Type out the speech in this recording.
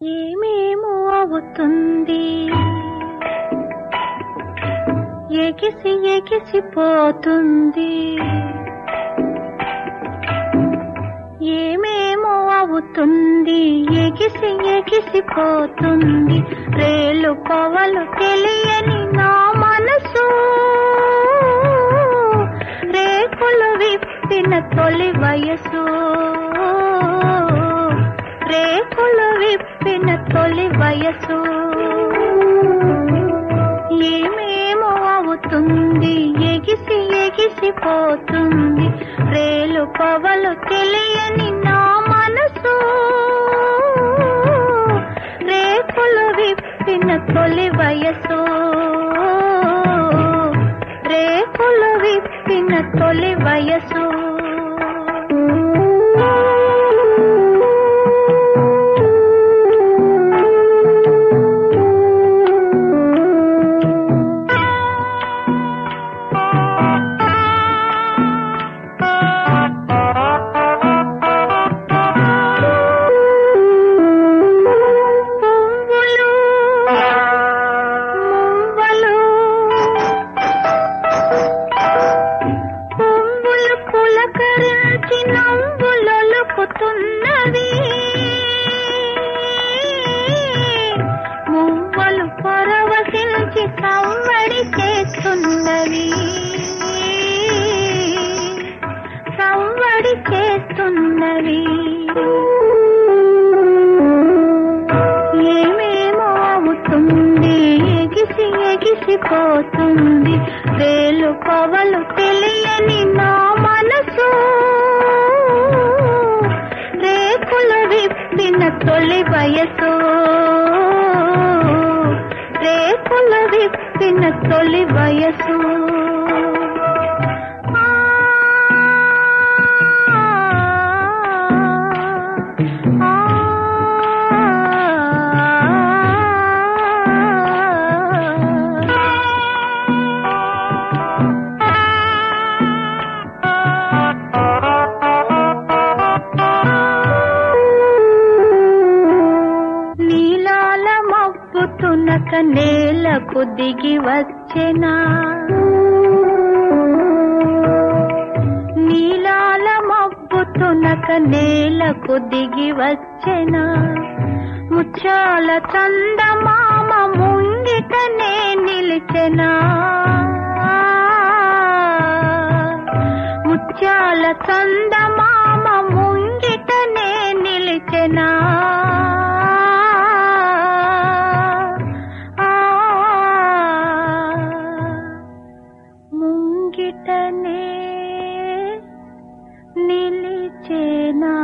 ఏమేమో అవుతుంది ఎగిసి ఎగిసిపోతుంది ఏమేమో అవుతుంది ఎగిసి ఎగిసిపోతుంది రేలు పవలు తెలియని నా మనసు రేకులు విప్పిన తొలి వయసు రేకులు విప్పిన తొలి వయసు ఏమేమో అవుతుంది ఎగిసి ఎగిసిపోతుంది రేలు పవలు తెలియని నా మనసు రేకులు విప్పిన తొలి వయసు రేకులు విప్పిన తొలి వయసు పువ్వులు మువ్వలు పువ్వులు పులకరించి నవ్వులొలుకుతున్నవి మువ్వలు పరవశించి సవ్వడి చేస్తున్నవి సవ్వడి చేస్తున్నవి ఏమేమో అవుతుంది ఎగిసి ఎగిసిపోతుంది వేలు పవలు తెలియని నా మనసు రేకులు విప్పిన తొలి వయసు రేకులు విప్పిన తొలి వయసు నీలాల మబ్బుతునక నేలకు దిగి వచ్చెనా నీలాల మబ్బుతునక నేలకు దిగి వచ్చెనా ముచ్చాల చందమామ ముంగిటనే నిలిచెనా ముత్యాల చందమామ ముంగిటనే నిలిచెనా ఆ, ముంగిటనే నిలిచెనా